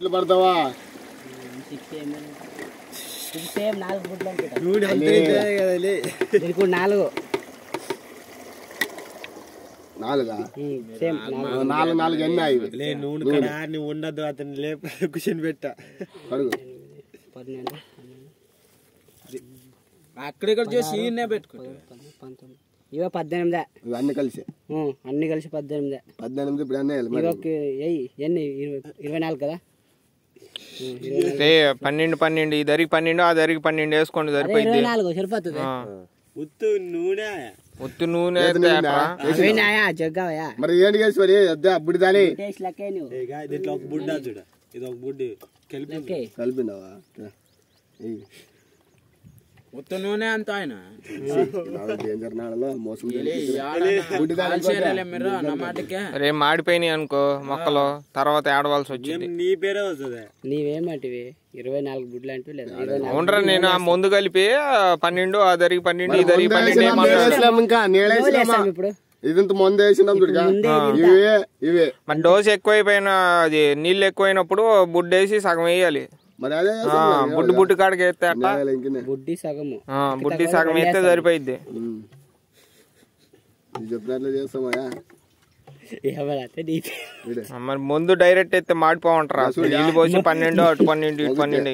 ఇల్లు పడతావా సిక్స్ ఏం సిక్స్ ఏం నాలుగు గుడ్లు అనుకుంటా నూనె అంతరించాయి కదా లే. దీనికి కూడా నాలుగు నాలుగా సేమ్ నాలుగు నాలుగు ఎన్ని అవి లే నూనె కడ నువ్వు ఉండదు అతను లేపు కుషన్ పెట్ట అడుగు పన్నెండు అక్కడిక్కడ చూసి ఈయన్నే పెట్టుకుంటా పంతొమ్మిది ఇవో పద్దెనిమిదే ఇవి అన్ని కలిసి ఉం, అన్ని కలిసి పద్దెనిమిదే పద్దెనిమిది ఇప్పుడు అన్నీ వేయాలి మరి ఇవొక ఎయ్యి ఎన్ని ఇరవై ఇరవై నాలుగు కదా ఉం, ఇరవై రే పన్నెండు పన్నెండు ఈ దరికి పన్నెండు ఆ దరికి పన్నెండు వేసుకోండి అదే సరిపోయింది ఇరవై నాలుగు సరిపోతుంది ఆ. ఉత్తు నూనె ఉత్తి నూనె వేస్తే ఎట్లా? అవేనాయా జగ్గావయా మరి ఏంటి కలిసి మరి అద్దా అప్పుడు దాని టేస్ట్ లెక్కే నువ్వు ఏ గా, దీంట్లో ఒక బుడ్డ చూడ ఇది ఒక బుడ్డి కలిపి లెక్కే కలిపినావా ఏయ్, ఉత్త నూనె అంత ఆయన నాలుగు డేంజర్ నాడలో మోసం కాల్చేయాలి మీరు నా మాటకే రే మాడిపోయినాయి అనుకో మొక్కలు తర్వాత ఏడవలసి వచ్చింది నీ పేరే వస్తుంది నీవేమంటివి ఇరవై నాలుగు గుడ్లు అంటే లేదా ఇరవై నాలుగు ఉండరా నేను ఆ ముందు కలిపి ఆ పన్నెండు ఆ దరికి పన్నెండు ఈ దరికి పన్నెండు ఏమన్నా వేసినాం ఇంకా నీళ్ళేసినామా వేస్తాం ఇప్పుడు ఇది ఇంత ముందు వేసినాం చూడగా ఇవే ఇవే మరి డోస్ ఎక్కువైపోయిన అది నీళ్ళు ఎక్కువైనప్పుడు బుడ్డు వేసి సగం వేయాలి మరి అదే ఆ, బుడ్డు బుడ్డు కాడికి వేస్తే అట్ట ఇంకనే బుడ్డి సగము ఆ, బుడ్డి సగం వేస్తే సరిపోయిద్ది ఇది చెప్పినట్లు చేస్తామయ్యా ఎవరైతే నీ వీడే ఆ, మరి ముందు డైరెక్ట్ అయితే మాడిపోమంటారా నీళ్ళు పోసి పన్నెండు అటు పన్నెండు ఇటు పన్నెండు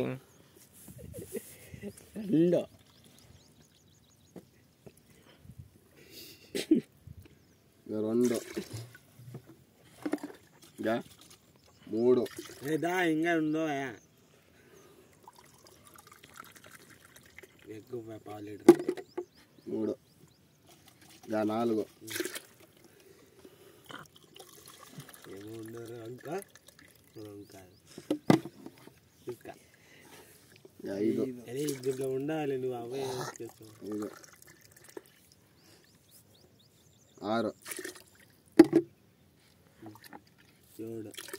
రెండో ఇక రెండు ఇంకా మూడు ఏదా ఇంకా ఉందో అయ్యా ఎక్కువ పావు లీటర్ మూడు ఇంకా నాలుగు ఏమో ఉండరు ఇంకా ఇంకా ఇంకా ఇంకా ఐదు అరే దీంట్లో ఉండాలి నువ్వు అవే చేస్తావు ఐదు ఆరు ఏడు